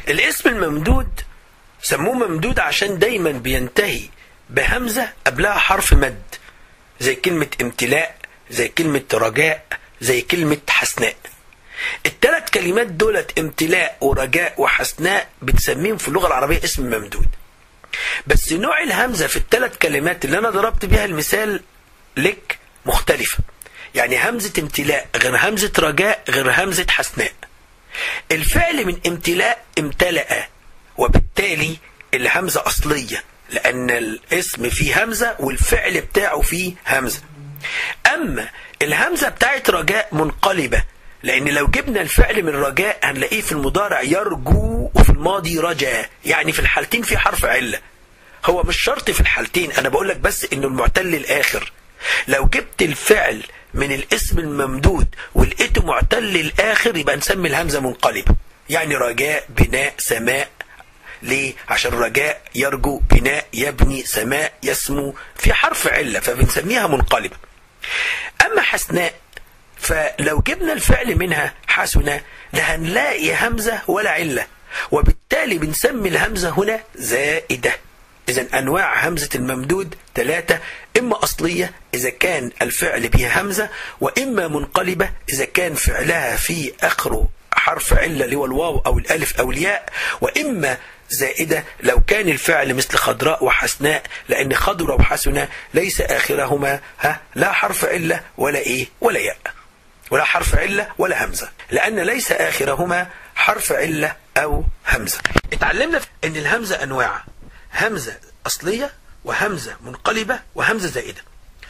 الاسم الممدود سموه ممدود عشان دايما بينتهي بهمزة قبلها حرف مد زي كلمة امتلاء زي كلمة رجاء زي كلمة حسناء الثلاث كلمات دولت امتلاء ورجاء وحسناء بتسميهم في اللغة العربية اسم ممدود بس نوع الهمزة في الثلاث كلمات اللي أنا ضربت بيها المثال لك مختلفة يعني همزة امتلاء غير همزة رجاء غير همزة حسناء الفعل من امتلاء امتلأ وبالتالي الهمزة أصلية لأن الاسم فيه همزة والفعل بتاعه فيه همزة أما الهمزة بتاعت رجاء منقلبة لأن لو جبنا الفعل من رجاء هنلاقيه في المضارع يرجو وفي الماضي رجاء يعني في الحالتين في حرف علة هو مش شرط في الحالتين أنا بقول لك بس إنه المعتل الآخر لو جبت الفعل من الاسم الممدود ولقيته معتل الآخر يبقى نسمي الهمزة منقلبة يعني رجاء بناء سماء ليه؟ عشان رجاء يرجو بناء يبني سماء يسمو في حرف علة فبنسميها منقلبة أما حسناء فلو جبنا الفعل منها حسنة لا هنلاقي همزة ولا علة وبالتالي بنسمي الهمزة هنا زائدة إذا أنواع همزة الممدود ثلاثة إما أصلية إذا كان الفعل بها همزة وإما منقلبة إذا كان فعلها في آخره حرف علة اللي هو الواو أو الألف أو الياء وإما زائدة لو كان الفعل مثل خضراء وحسناء لأن خضرة وحسنة ليس آخرهما ها لا حرف علة ولا إيه ولا ياء ولا حرف علة ولا همزة لأن ليس آخرهما حرف علة أو همزة اتعلمنا أن الهمزة أنواع همزة أصلية وهمزة منقلبة وهمزة زائدة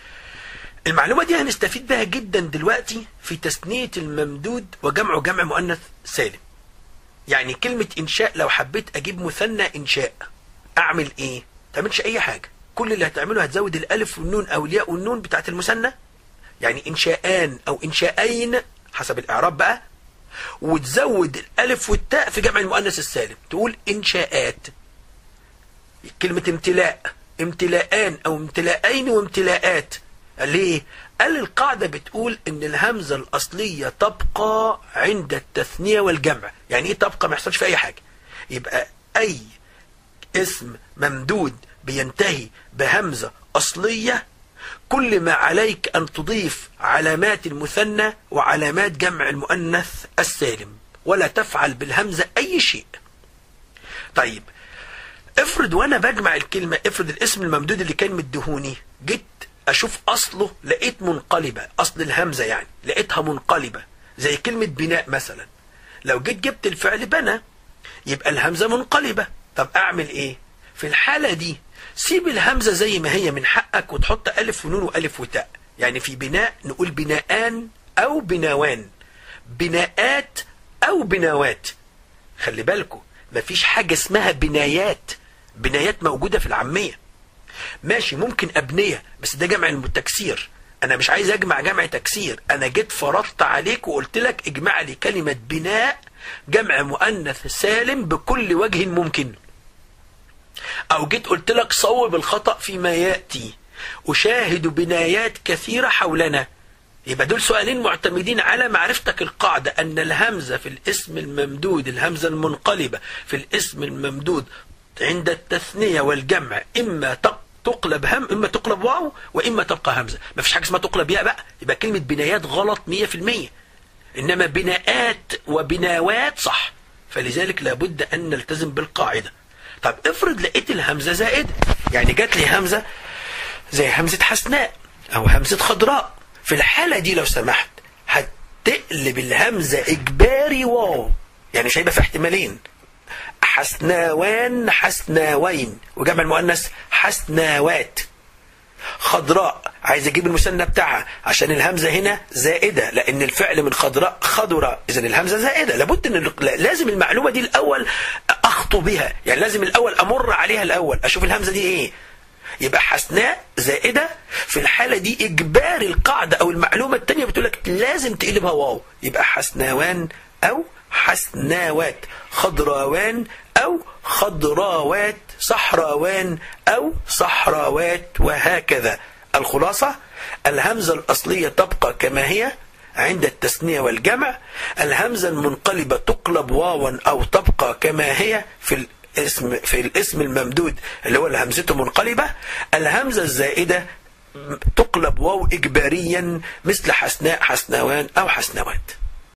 المعلومة دي هنستفيد بها جدا دلوقتي في تثنية الممدود وجمعه جمع مؤنث سالم يعني كلمة إنشاء لو حبيت أجيب مثنى إنشاء أعمل إيه؟ تعملش أي حاجة كل اللي هتعمله هتزود الألف والنون أو الياء والنون بتاعت المثنى يعني إنشاءان أو إنشاءين حسب الإعراب بقى وتزود الألف والتاء في جمع المؤنث السالم تقول إنشاءات كلمة امتلاء امتلاءان أو امتلاءين وامتلاءات ليه؟ قال القاعدة بتقول إن الهمزة الأصلية تبقى عند التثنية والجمع يعني إيه تبقى ما يحصلش في أي حاجة يبقى أي اسم ممدود بينتهي بهمزة أصلية كل ما عليك أن تضيف علامات المثنى وعلامات جمع المؤنث السالم ولا تفعل بالهمزة أي شيء طيب افرض وانا بجمع الكلمة افرض الاسم الممدود اللي كان مدهوني جيت اشوف اصله لقيت منقلبة اصل الهمزة يعني لقيتها منقلبة زي كلمة بناء مثلا لو جيت جبت الفعل بنى يبقى الهمزة منقلبة طب اعمل ايه في الحالة دي سيب الهمزة زي ما هي من حقك وتحط ألف ونون وألف وتاء يعني في بناء نقول بناءان أو بناوان بناءات أو بناوات خلي بالكم مفيش حاجة اسمها بنايات بنايات موجودة في العامية ماشي ممكن أبنية بس ده جمع التكسير أنا مش عايز أجمع جمع تكسير أنا جيت فرضت عليك وقلت لك اجمع لي كلمة بناء جمع مؤنث سالم بكل وجه ممكن أو جيت قلت لك صوب الخطأ فيما يأتي أشاهد بنايات كثيرة حولنا يبقى دول سؤالين معتمدين على معرفتك القاعدة أن الهمزة في الاسم الممدود الهمزة المنقلبة في الاسم الممدود عند التثنية والجمع إما تقلب هم إما تقلب واو وإما تبقى همزة ما فيش حاجة اسمها تقلب ياء بقى يبقى كلمة بنايات غلط 100% إنما بناءات وبناوات صح فلذلك لابد أن نلتزم بالقاعدة طب افرض لقيت الهمزة زائدة يعني جات لي همزة زي همزة حسناء أو همزة خضراء في الحالة دي لو سمحت هتقلب الهمزة إجباري واو يعني مش هيبقى في احتمالين حسناوان حسناوين وجمع المؤنث حسناوات خضراء عايز اجيب المثنى بتاعها عشان الهمزه هنا زائده لان الفعل من خضراء خضراء اذا الهمزه زائده لابد ان لازم المعلومه دي الاول اخطو بها يعني لازم الاول امر عليها الاول اشوف الهمزه دي ايه يبقى حسناء زائدة في الحالة دي إجباري القاعدة أو المعلومة التانية بتقول لك لازم تقلبها واو يبقى حسناوان أو حسناوات خضراوان أو خضراوات صحراوان أو صحراوات وهكذا الخلاصة الهمزة الأصلية تبقى كما هي عند التثنية والجمع الهمزة المنقلبة تقلب واوا أو تبقى كما هي في الاسم في الاسم الممدود اللي هو همزته منقلبة الهمزة الزائدة تقلب واو إجباريا مثل حسناء حسنوان أو حسنوات